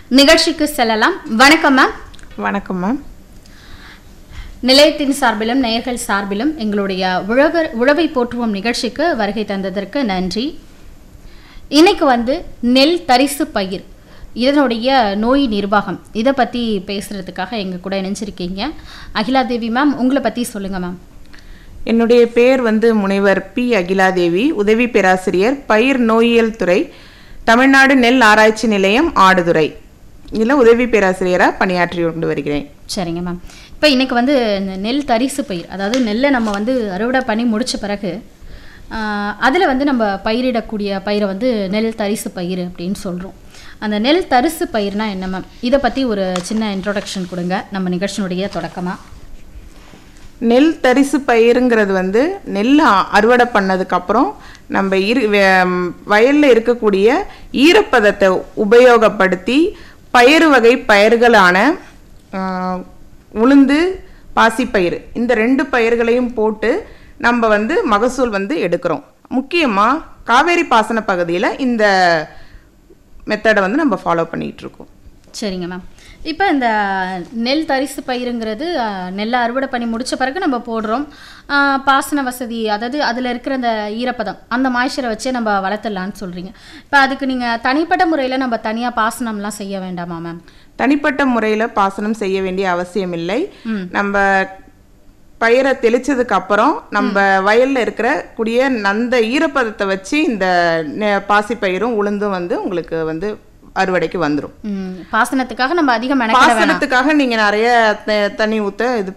நிகழ்ச்சிக்கு செல்லலாம் வணக்கம் மேம் வணக்கம் மேம் நிலையத்தின் சார்பிலும் நேயர்கள் சார்பிலும் எங்களுடைய உழவர் உழவை போற்றுவோம் நிகழ்ச்சிக்கு வருகை தந்ததற்கு நன்றி இன்னைக்கு வந்து நெல் தரிசு பயிர் இதனுடைய நோய் நிர்வாகம் இதை பற்றி பேசுகிறதுக்காக எங்கள் கூட இணைஞ்சிருக்கீங்க அகிலா தேவி மேம் உங்களை பற்றி சொல்லுங்கள் மேம் என்னுடைய பேர் வந்து முனைவர் பி அகிலாதேவி உதவி பேராசிரியர் பயிர் நோயியல் துறை தமிழ்நாடு நெல் ஆராய்ச்சி நிலையம் ஆடுதுறை இதில் உதவி பேராசிரியராக பணியாற்றி கொண்டு வருகிறேன் சரிங்க மேம் இப்போ இன்னைக்கு வந்து இந்த நெல் தரிசு பயிர் அதாவது நெல்லை நம்ம வந்து அறுவடை பண்ணி முடிச்ச பிறகு அதில் வந்து நம்ம பயிரிடக்கூடிய பயிரை வந்து நெல் தரிசு பயிர் அப்படின்னு சொல்கிறோம் அந்த நெல் தரிசு பயிர்னா என்ன மேம் இதை பற்றி ஒரு சின்ன இன்ட்ரோடக்ஷன் கொடுங்க நம்ம நிகழ்ச்சியினுடைய தொடக்கமாக நெல் தரிசு பயிருங்கிறது வந்து நெல் அ- அறுவடை பண்ணதுக்கப்புறம் நம்ம இரு வே- வயல்ல இருக்கக்கூடிய ஈரப்பதத்தை உபயோகப்படுத்தி பயிறு வகை பயிர்களான ஆ, உளுந்து பாசிப்பயிறு இந்த ரெண்டு பயிர்களையும் போட்டு நம்ம வந்து மகசூல் வந்து எடுக்கிறோம் முக்கியமாக காவேரி பாசன பகுதியில் இந்த மெத்தடை வந்து நம்ம ஃபாலோ பண்ணிட்டு இருக்கோம் சரிங்க மேம் இப்போ இந்த நெல் தரிசு பயிருங்கிறது அஹ், நெல்லை அறுவடை பண்ணி முடிச்ச பிறகு நம்ம போடுறோம் அஹ், பாசன வசதி அதாவது அதில் இருக்கிற அந்த ஈரப்பதம் அந்த மாய்ச்சரை வச்சே நம்ம வளர்த்துடலான்னு சொல்கிறீங்க இப்போ அதுக்கு நீங்கள் தனிப்பட்ட முறையில் நம்ம தனியாக பாசனம்லாம் செய்ய வேண்டாமா மேம் தனிப்பட்ட முறையில் பாசனம் செய்ய வேண்டிய அவசியம் இல்லை நம்ம பயிரை தெளிச்சதுக்கு அப்புறம் நம்ம வயல்ல இருக்கிற கூடிய அந்த ஈரப்பதத்தை வச்சு இந்த நெ- பாசிப்பயிரும் உளுந்தும் வந்து உங்களுக்கு வந்து அறுவடைக்கு வந்துடும் ம், பாசனத்துக்காக நம்ம அதிகம் மெனக்கிட வேணாம் பாசனத்துக்காக நீங்க நிறைய த- தண்ணி ஊத்த இது